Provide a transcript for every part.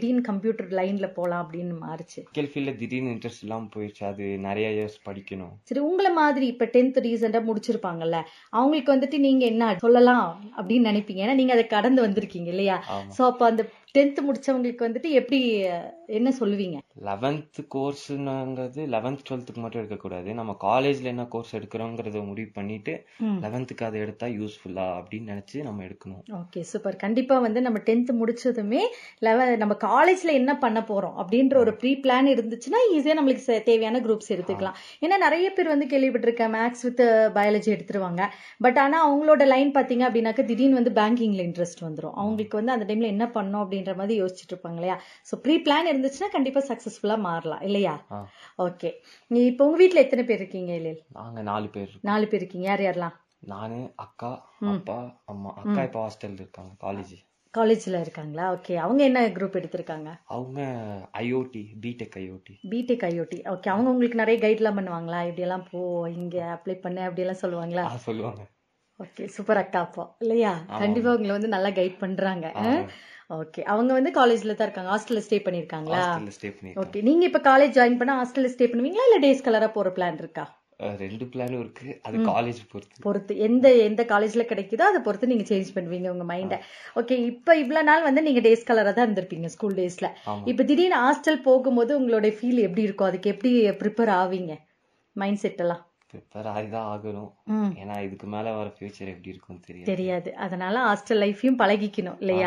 Dean computer லைன்ல போலாம் அப்படின்னு மாறுச்சு மெடிக்கல் ஃபீல்டில் திடீர்னு இன்ட்ரெஸ்ட் இல்லாமல் போயிடுச்சு அது நிறைய இயர்ஸ் படிக்கணும் சரி உங்களை மாதிரி இப்ப டென்த் ரீசெண்டா முடிச்சிருப்பாங்கல்ல அவங்களுக்கு வந்துட்டு நீங்க என்ன சொல்லலாம் அப்படின்னு நினைப்பீங்க ஏன்னா நீங்க அதை கடந்து வந்திருக்கீங்க இல்லையா ஆமாம் சோ அப்ப அந்த டென்த் முடிச்சவங்களுக்கு வந்துட்டு எப்படி அஹ், என்ன சொல்லுவீங்க லெவன்த்து கோர்ஸுங்கிறது லெவன்த் டுவெல்த்துக்கு மட்டும் எடுக்கக்கூடாது நம்ம காலேஜில் என்ன கோர்ஸ் எடுக்கிறோங்கிறத முடிவு பண்ணிட்டு ம். லெவன்த்துக்கு அதை எடுத்தா யூஸ்ஃபுல்லா அப்படின்னு நினச்சி நம்ம எடுக்கணும் ஓகே சூப்பர் கண்டிப்பா வந்து நம்ம டென்த் முடிச்சதுமே லெவன் நம்ம காலேஜ்ல என்ன பண்ண போறோம் அப்படின்ற ஒரு ப்ரீ பிளான் இருந்துச்சுன்னா ஈஸியா நம்மளுக்கு சே- தேவையான குரூப்ஸ் எடுத்துக்கலாம் ஏன்னா நிறைய பேர் வந்து கேள்விப்பட்டிருக்கேன் மேக்ஸ் வித் பயாலஜி எடுத்துருவாங்க பட் ஆனா அவங்களோட லைன் பாத்தீங்க அப்படின்னாக்க திடீர்னு வந்து பேங்கிங்ல இன்ட்ரெஸ்ட் வந்துரும் அவங்களுக்கு வந்து அந்த டைம்ல என்ன பண்ணோம் அப்படின்ற மாதிரி யோசிச்சுட்டு இருப்பாங்க இல்லையா ஸோ ப்ரீ பிளான் இருந்துச்சுன்னா கண்டிப்பா சக்சஸ்ஃபுல்லா மாறலாம் இல்லையா ஆ ஓகே நீ இப்போ உங்க வீட்ல எத்தனை பேர் இருக்கீங்க இல்லையா நாங்கள் நாலு பேர் இருக்கோம் நாலு பேர் இருக்கீங்க யார் யாரெல்லாம் நான் அக்கா அப்பா அம்மா அக்கா இப்போ ஹாஸ்டல்ல இருக்காங்க காலேஜ் காலேஜ்ல இருக்காங்களா ஓகே அவங்க என்ன குரூப் எடுத்திருக்காங்க அவங்க IoT BTech IoT BTech IoT okay அவங்க உங்களுக்கு நிறைய கைட்லாம் பண்ணுவாங்களா இப்படியெல்லாம் போ இங்க அப்ளை பண்ணு அப்படியெல்லாம் சொல்லுவாங்களா சொல்லுவாங்க ஓகே சூப்பர் அக்கா அப்போ இல்லையா கண்டிப்பா உங்களை வந்து நல்லா கைட் பண்றாங்க ஆ. ஓகே அவங்க வந்து காலேஜ்ல தான் இருக்காங்க ஹாஸ்டல்ல ஸ்டே பண்ணிருக்காங்களா ஹாஸ்டல்ல ஸ்டே பண்ணிருக்கேன் ஓகே நீங்க இப்ப காலேஜ் ஜாயின் பண்ணா ஹாஸ்டல்ல ஸ்டே பண்ணுவீங்களா இல்ல டேஸ் கலரா போற பிளான் இருக்கா அஹ் ரெண்டு பிளானும் இருக்கு அது காலேஜ் பொறுத்து பொறுத்து எந்த எந்த காலேஜ்ல கிடைக்குதோ அதை பொறுத்து நீங்க சேஞ்ச் பண்ணுவீங்க உங்க மைண்ட ஓகே இப்ப இவ்வளவு நாள் வந்து நீங்க டேஸ் கலரா தான் இருந்திருப்பீங்க ஸ்கூல் டேஸ்ல ஆமா. இப்ப திடீர்னு ஹாஸ்டல் போகும்போது உங்களோட ஃபீல் எப்படி இருக்கும் அதுக்கு எப்படி ப்ரிப்பேர் ஆவீங்க மைண்ட் செட் எல்லாம் ப்ரிப்பேர் ஆகிதான் ஆகணும் ம். ஏன்னா இதுக்கு மேல வர ஃபியூச்சர் எப்படி இருக்கும்னு தெரியாது தெரியாது அதனால ஹாஸ்டல் லைஃபையும் பழகிக்கணும் இல்லையா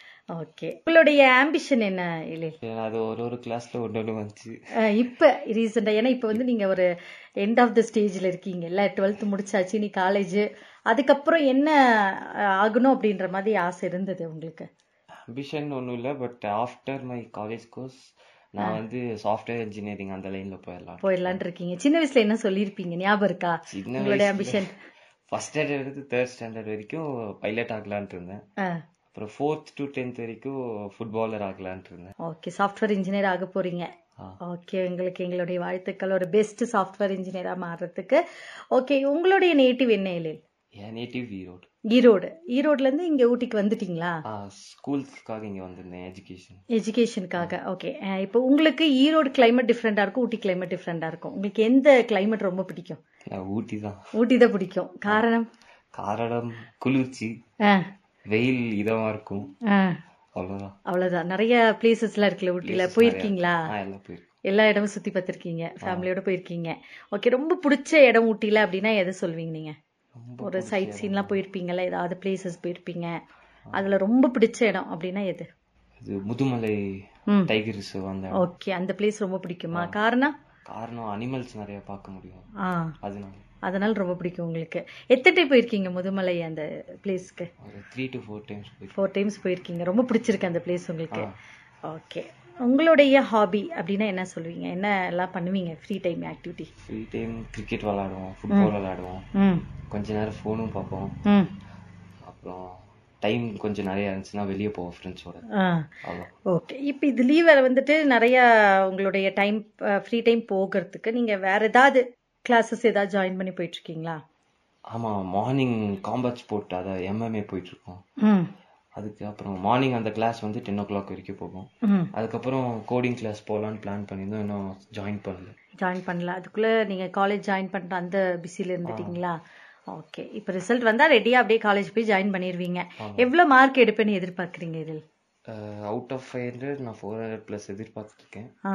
ஓகே உங்களுடைய ஆம்பிஷன் என்ன இல்லை ஏன்னா அது ஒரு ஒரு கிளாஸ்ல ஒன்று ஒன்று வந்துச்சு இப்ப ரீசெண்டா ஏன்னா இப்ப வந்து நீங்க ஒரு எண்ட் ஆஃப் த ஸ்டேஜ்ல இருக்கீங்கல்ல டுவெல்த் முடிச்சாச்சு நீ காலேஜ் அதுக்கப்புறம் என்ன அஹ், ஆகணும் அப்படின்ற மாதிரி ஆசை இருந்தது உங்களுக்கு அம்பிஷன் ஒன்றும் இல்லை but after my college course நான் வந்து சாஃப்ட்வேர் இன்ஜினியரிங் அந்த லைன்ல போயிடலாம் போயிடலான் இருக்கீங்க சின்ன வயசுல என்ன சொல்லியிருப்பீங்க ஞாபகம் இருக்கா சின்ன உங்களுடைய ஆம்பிஷன் ஃபர்ஸ்ட் ஸ்டாண்டர்ட் எடுத்து தேர்ட் ஸ்டாண்டர்ட் வரைக்கும் பைலட் ஆகலான்ட்டு இருந்தேன் அப்புறம் ஃபோர்த் டு டென்த் வரைக்கும் ஃபுட்பாலர் ஆகலான்ட்டு இருந்தேன் ஓகே சாஃப்ட்வேர் இன்ஜினியர் ஆக போறீங்க ஆ. ஓகே உங்களுக்கு எங்களுடைய வாழ்த்துக்கள் ஒரு பெஸ்ட் சாஃப்ட்வேர் இன்ஜினியரா மாறுறதுக்கு ஓகே உங்களுடைய நேட்டிவ் என்ன எழில் என் நேட்டிவ் ஈரோடு ஈரோடு ஈரோட்ல இருந்து இங்க ஊட்டிக்கு வந்துட்டீங்களா ஸ்கூல்ஸ்க்காக இங்க வந்திருந்தேன் எஜுகேஷன் எஜுகேஷனுக்காக ஓகே இப்போ உங்களுக்கு ஈரோடு கிளைமேட் டிஃப்ரெண்டா இருக்கும் ஊட்டி கிளைமேட் டிஃப்ரெண்டா இருக்கும் உங்களுக்கு எந்த கிளைமேட் ரொம்ப பிடிக்கும் ஊட்டி தான் ஊட்டி தான் பிடிக்கும் காரணம் காரணம் குளிர்ச்சி ஆ, வெயில் இதமா இருக்கும் ஆ, அவ்வளவுதான் அவ்வளவுதான் நிறைய பிளேசஸ்லாம் இருக்குல்ல ஊட்டில Places போயிருக்கீங்களா நிறைய- ஆ, எல்லாம் போயிருக்கோம் எல்லா இடமும் சுத்தி பார்த்திருக்கீங்க ஃபேமிலியோட போயிருக்கீங்க ஓகே ரொம்ப பிடிச்ச இடம் ஊட்டில அப்படின்னா எதை சொல்வீங்க நீங்க ரொம்ப ஒரு சைட் சீன்லாம் போயிருப்பீங்கல்ல ஏதாவது பிளேசஸ் போயிருப்பீங்க அதுல ரொம்ப பிடிச்ச இடம் அப்படின்னா எது இது முதுமலை ம். டைகர் ரிசர்வ் அந்த இடம். ஓகே அந்த பிளேஸ் ரொம்ப பிடிக்குமா காரணம் காரணம் அனிமல்ஸ் நிறைய பார்க்க முடியும் ஆ அதனால அதனால ரொம்ப பிடிக்கும் உங்களுக்கு எத்தனை டைம் போயிருக்கீங்க முதுமலை அந்த பிளேஸ்க்கு ஒரு த்ரீ டு ஃபோர் டைம்ஸ் போயிருக்கோம் ஃபோர் டைம்ஸ் போயிருக்கீங்க ரொம்ப பிடிச்சிருக்கு அந்த பிளேஸ் உங்களுக்கு ஓகே உங்களுடைய ஹாபி அப்படின்னா என்ன சொல்லுவீங்க என்ன எல்லாம் பண்ணுவீங்க free time activity free time cricket விளாடுவோம் ஃபுட்பால் விளாடுவோம் ம் கொஞ்ச நேரம் ஃபோனும் பார்ப்போம் ம் அப்புறம் டைம் கொஞ்சம் நிறைய இருந்துச்சுன்னா வெளியே போவோம் ஃப்ரெண்ட்ஸோட ஆ அவ்வளோ ஓகே இப்போ இது லீவில் வந்துட்டு நிறைய உங்களுடைய டைம் ஃப்ரீ டைம் போகிறதுக்கு நீங்க வேற ஏதாவது கிளாஸஸ் ஏதாவது ஜாயின் பண்ணி போயிட்டு இருக்கீங்களா ஆமா மார்னிங் காம்பேட் ஸ்போர்ட் அதை எம்எம்ஏ போயிட்டு இருக்கோம் ம் அதுக்கு அப்புறம் மார்னிங் அந்த கிளாஸ் வந்து டென் ஓ கிளாக் வரைக்கும் போகும் ம் அதுக்கப்புறம் கோடிங் கிளாஸ் போகலான்னு பிளான் பண்ணியிருந்தோம் இன்னும் ஜாயின் பண்ணல ஜாயின் பண்ணல அதுக்குள்ள நீங்க காலேஜ் ஜாயின் பண்ற அந்த பிஸில இருந்துட்டீங்களா ஓகே இப்போ ரிசல்ட் வந்தா ரெடியா அப்படியே காலேஜ் போய் ஜாயின் பண்ணிடுவீங்க எவ்வளவு மார்க் எடுப்பேன்னு எதிர்பார்க்கறீங்க இதில் அவுட் ஆஃப் ஃபைவ் ஹண்ட்ரட் நான் ஃபோர் ஹண்ட்ரட் ப்ளஸ் எதிர்பார்த்துட்டு இருக்கேன் ஆ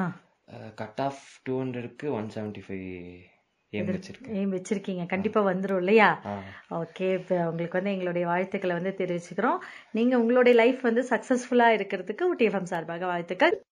கட் ஆஃப் டூ ஹண்ட்ரட்க்கு ஒன் செவன்ட்டி ஃபைவ் ஏம் வச்சிருக்கேன் ஏன் வச்சிருக்கீங்க கண்டிப்பா வந்துரும் இல்லையா ஆ ஓகே இப்போ உங்களுக்கு வந்து எங்களுடைய வாழ்த்துக்களை வந்து தெரிவிச்சுக்கிறோம் நீங்க உங்களுடைய லைஃப் வந்து சக்சஸ்ஃபுல்லா இருக்கிறதுக்கு டிஎஃப்எம் சார்பாக வாழ்த்துக்கள்